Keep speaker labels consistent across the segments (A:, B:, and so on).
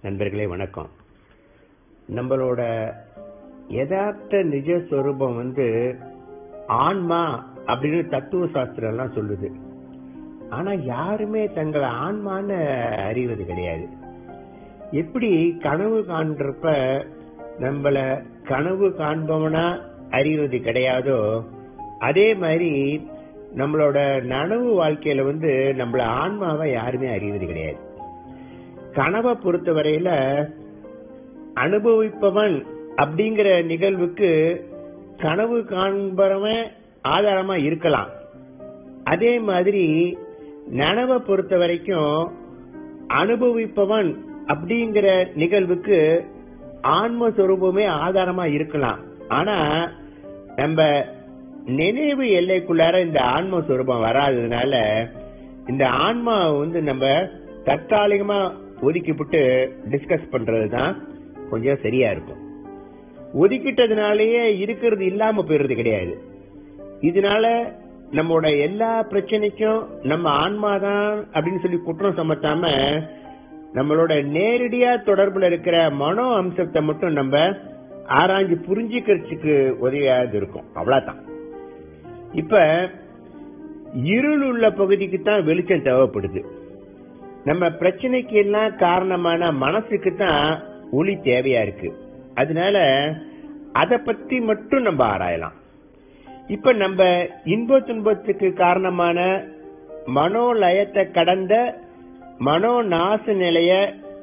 A: நண்பர்களே வணக்கம் நம்மளோட யதார்த்த நிஜ சொரூபம் வந்து ஆன்மா அப்படின்னு தத்துவ சாஸ்திரம் எல்லாம் சொல்லுது ஆனா யாருமே தங்களை ஆன்மான்னு அறிவது கிடையாது எப்படி கனவு காண்றப்ப நம்மள கனவு காண்பவனா அறிவது கிடையாதோ அதே மாதிரி நம்மளோட நனவு வாழ்க்கையில வந்து நம்மள ஆன்மாவை யாருமே அறிவது கிடையாது கனவை பொறுத்தவரையில அனுபவிப்பவன் அப்படிங்கிற நிகழ்வுக்கு கனவு காண்பவன் ஆதாரமா இருக்கலாம் அதே மாதிரி நனவை பொறுத்த வரைக்கும் அனுபவிப்பவன் அப்படிங்கிற நிகழ்வுக்கு ஆன்மஸ்வரூபமே ஆதாரமா இருக்கலாம் ஆனா நம்ம நினைவு எல்லைக்குள்ளார இந்த ஆன்மஸ்வரூபம் வராததுனால இந்த ஆன்மா வந்து நம்ம தற்காலிகமா ஒதுக்கிவிட்டு டிஸ்கஸ் பண்றதுதான் கொஞ்சம் சரியா இருக்கும் ஒதுக்கிட்டதுனாலயே இருக்கிறது இல்லாம போயிடுறது கிடையாது இதனால நம்மளோட எல்லா பிரச்சனைக்கும் நம்ம ஆன்மாதான் அப்படின்னு சொல்லி குற்றம் சமத்தாம நம்மளோட நேரடியா தொடர்புல இருக்கிற மனோ அம்சத்தை மட்டும் நம்ம ஆராய்ஞ்சு புரிஞ்சுக்கிறதுக்கு உதவியாக இருக்கும் அவ்வளவுதான் இப்ப இருள் உள்ள பகுதிக்கு தான் வெளிச்சம் தேவைப்படுது நம்ம பிரச்சனைக்கு எல்லாம் காரணமான மனசுக்கு தான் ஒளி தேவையா இருக்கு அதனால அத பத்தி மட்டும் நம்ம ஆராயலாம் இப்ப நம்ம இன்ப துன்பத்துக்கு காரணமான மனோலயத்தை கடந்த மனோ நாச நிலைய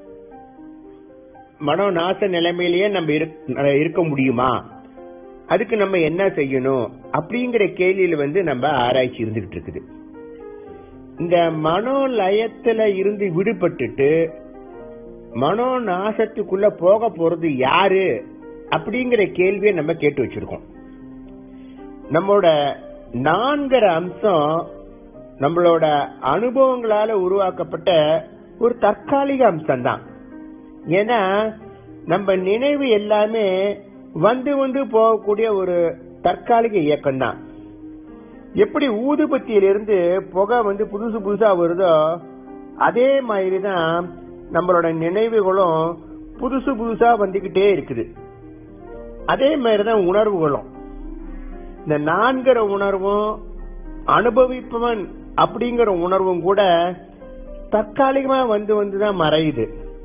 A: மனோ நாச நிலைமையிலேயே நம்ம இருக்க முடியுமா அதுக்கு நம்ம என்ன செய்யணும் அப்படிங்கிற கேள்வியில வந்து நம்ம ஆராய்ச்சி இருந்துகிட்டு இருக்குது இந்த மனோலயத்துல இருந்து விடுபட்டுட்டு மனோ நாசத்துக்குள்ள போக போறது யாரு அப்படிங்கிற கேள்வியை நம்ம கேட்டு வச்சிருக்கோம் நம்மளோட நான்கிற அம்சம் நம்மளோட அனுபவங்களால உருவாக்கப்பட்ட ஒரு தற்காலிக அம்சம் தான் ஏன்னா நம்ம நினைவு எல்லாமே வந்து வந்து போகக்கூடிய ஒரு தற்காலிக இயக்கம் தான் எப்படி ஊதுபத்தியிலிருந்து புகை வந்து புதுசு புதுசா வருதோ அதே மாதிரி தான் நம்மளோட நினைவுகளும் புதுசு புதுசா வந்துகிட்டே இருக்குது அதே மாதிரிதான் உணர்வுகளும் இந்த நான்கிற உணர்வும் அனுபவிப்பவன் அப்படிங்கிற உணர்வும் கூட தற்காலிகமா வந்து வந்துதான் மறையுது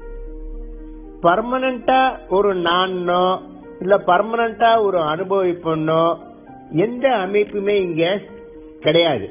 A: பர்மனண்டா ஒரு நானோ இல்ல பர்மனண்டா ஒரு அனுபவிப்பனோ எந்த அமைப்புமே இங்க கிடையாது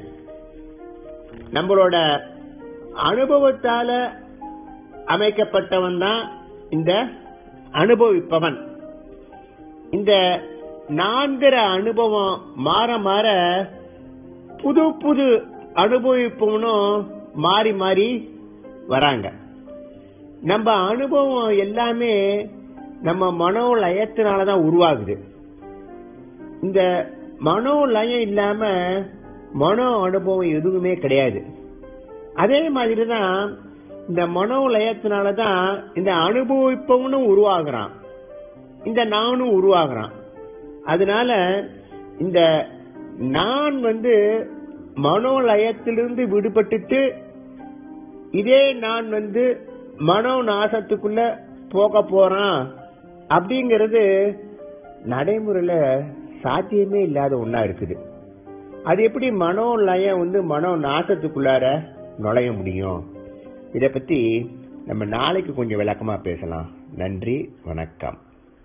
A: நம்மளோட அனுபவத்தால அமைக்கப்பட்டவன் தான் இந்த அனுபவிப்பவன் இந்த நான்கிற அனுபவம் மாற மாற புது புது அனுபவிப்பவனும் மாறி மாறி வராங்க நம்ம அனுபவம் எல்லாமே நம்ம மனோலயத்தினாலதான் உருவாகுது இந்த மனோலயம் இல்லாம மனோ அனுபவம் எதுவுமே கிடையாது அதே மாதிரிதான் இந்த மனோலயத்தினாலதான் இந்த அனுபவிப்பவனும் உருவாகிறான் இந்த நானும் உருவாகிறான் அதனால இந்த நான் வந்து மனோலயத்திலிருந்து விடுபட்டுட்டு இதே நான் வந்து மனோ நாசத்துக்குள்ள போக போறான் அப்படிங்கறது நடைமுறையில சாத்தியமே இல்லாத ஒன்னா இருக்குது அது எப்படி மனோலயம் வந்து மனோ நாசத்துக்குள்ளார நுழைய முடியும் இத பத்தி நம்ம நாளைக்கு கொஞ்சம் விளக்கமா பேசலாம் நன்றி வணக்கம்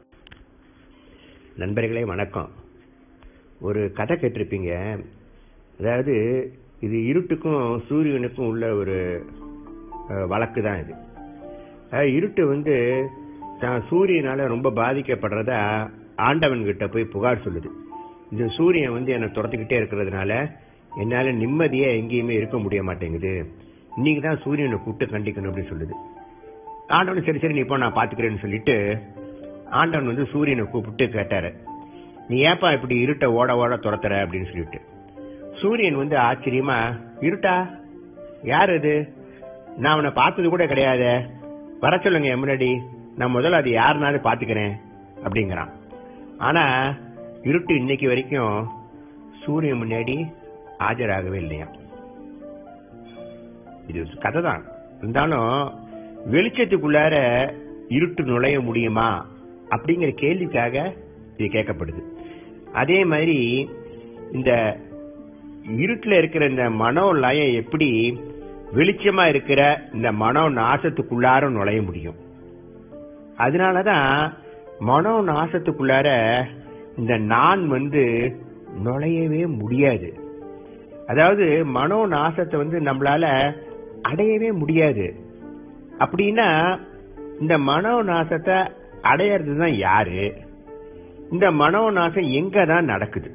A: நண்பர்களே வணக்கம் ஒரு கதை கேட்டிருப்பீங்க அதாவது இது இருட்டுக்கும் சூரியனுக்கும் உள்ள ஒரு வழக்கு தான் இது இருட்டு வந்து தான் சூரியனால ரொம்ப பாதிக்கப்படுறத ஆண்டவன் கிட்ட போய் புகார் சொல்லுது இந்த சூரியன் வந்து என்னை துரத்துக்கிட்டே இருக்கிறதுனால என்னால நிம்மதியா எங்கேயுமே இருக்க முடிய மாட்டேங்குது இன்னைக்கு தான் சூரியனை கூப்பிட்டு கண்டிக்கணும் அப்படின்னு சொல்லுது ஆண்டவன் சரி சரி நீ இப்போ நான் பாத்துக்கிறேன்னு சொல்லிட்டு ஆண்டவன் வந்து சூரியனை கூப்பிட்டு கேட்டாரு நீ ஏப்பா இப்படி இருட்ட ஓட ஓட துரத்துற அப்படின்னு சொல்லிட்டு சூரியன் வந்து ஆச்சரியமா இருட்டா யார் அது நான் அவனை பார்த்தது கூட கிடையாது வர சொல்லுங்க முன்னாடி நான் முதல்ல அது யாருனாலும் பாத்துக்கிறேன் அப்படிங்கிறான் ஆனா இருட்டு இன்னைக்கு வரைக்கும் சூரியன் முன்னாடி ஆஜராகவே இல்லையா இது கதை தான் இருந்தாலும் வெளிச்சத்துக்குள்ளார இருட்டு நுழைய முடியுமா அப்படிங்கிற கேள்விக்காக இது கேட்கப்படுது அதே மாதிரி இந்த இருட்டுல இருக்கிற இந்த மனோ லயம் எப்படி வெளிச்சமா இருக்கிற இந்த மனோ நாசத்துக்குள்ளார நுழைய முடியும் அதனாலதான் மனோ நாசத்துக்குள்ளார இந்த நான் வந்து நுழையவே முடியாது அதாவது மனோ நாசத்தை வந்து நம்மளால அடையவே முடியாது அப்படின்னா இந்த மனோ நாசத்தை அடையிறது தான் யாரு இந்த மனோ நாசம் எங்க தான் நடக்குது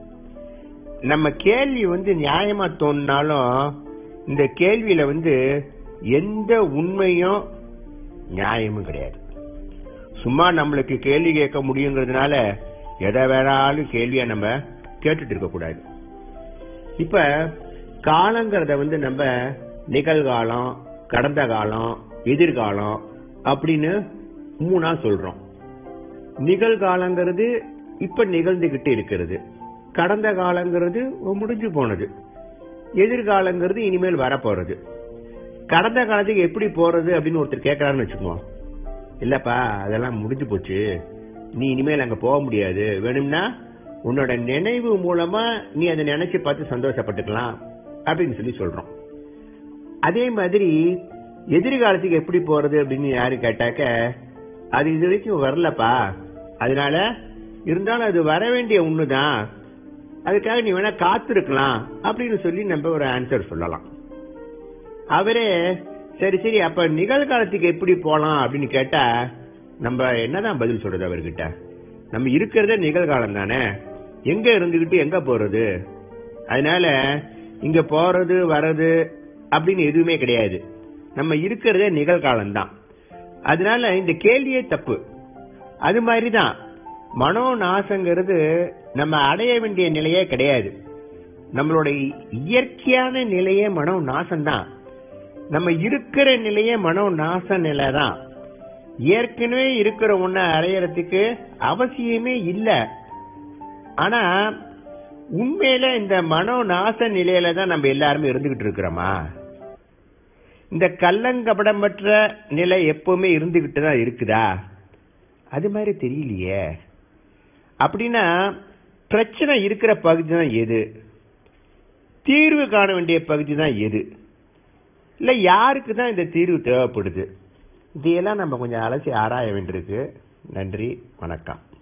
A: நம்ம கேள்வி வந்து நியாயமா தோணினாலும் இந்த கேள்வியில வந்து எந்த உண்மையும் நியாயமும் கிடையாது சும்மா நம்மளுக்கு கேள்வி கேட்க முடியுங்கிறதுனால எதை வேணாலும் கேள்வியா நம்ம கேட்டுட்டு இருக்க கூடாது இப்ப காலங்கிறத வந்து நம்ம நிகழ்காலம் கடந்த காலம் எதிர்காலம் அப்படின்னு மூணா சொல்றோம் நிகழ்காலங்கிறது இப்ப நிகழ்ந்துகிட்டு இருக்கிறது கடந்த காலங்கிறது முடிஞ்சு போனது எதிர்காலங்கிறது இனிமேல் வரப்போறது கடந்த காலத்துக்கு எப்படி போறது அப்படின்னு ஒருத்தர் கேட்கறாருன்னு வச்சுக்குவோம் இல்லப்பா அதெல்லாம் முடிஞ்சு போச்சு நீ இனிமேல் அங்க போக முடியாது வேணும்னா உன்னோட நினைவு மூலமா நீ அதை நினைச்சு பார்த்து சந்தோஷப்பட்டுக்கலாம் அப்படின்னு சொல்லி சொல்றோம் அதே மாதிரி எதிர்காலத்துக்கு எப்படி போறது அப்படின்னு யாரு கேட்டாக்க அது இது வரைக்கும் வரலப்பா அதனால இருந்தாலும் அது வர வேண்டிய ஒண்ணுதான் அதுக்காக நீ வேணா காத்திருக்கலாம் அப்படின்னு சொல்லி நம்ம ஒரு ஆன்சர் சொல்லலாம் அவரே சரி சரி அப்ப நிகழ்காலத்துக்கு எப்படி போலாம் அப்படின்னு கேட்டா நம்ம என்னதான் பதில் சொல்றது அவர்கிட்ட நம்ம இருக்கிறதே நிகழ்காலம் தானே எங்க இருந்துகிட்டு எங்க போறது அதனால இங்க போறது வர்றது அப்படின்னு எதுவுமே கிடையாது நம்ம இருக்கிறதே நிகழ்காலம் தான் அதனால இந்த கேள்வியே தப்பு அது மாதிரிதான் மனோ நாசங்கிறது நம்ம அடைய வேண்டிய நிலையே கிடையாது நம்மளோட இயற்கையான நிலையே மனோ நாசம்தான் நம்ம இருக்கிற நிலையே மனோ நாச நிலை தான் ஏற்கனவே இருக்கிற ஒண்ண அடையறதுக்கு அவசியமே இல்ல ஆனா உண்மையில இந்த மனோ நாச நிலையில தான் நம்ம எல்லாருமே இருந்துகிட்டு இருக்கிறோமா இந்த கள்ளங்கபடமற்ற நிலை எப்பவுமே இருந்துகிட்டு தான் இருக்குதா அது மாதிரி தெரியலையே அப்படின்னா பிரச்சனை இருக்கிற பகுதி தான் எது தீர்வு காண வேண்டிய பகுதி தான் எது இல்ல யாருக்கு தான் இந்த தீர்வு தேவைப்படுது இதையெல்லாம் நம்ம கொஞ்சம் அலசி ஆராய வேண்டியிருக்கு நன்றி வணக்கம்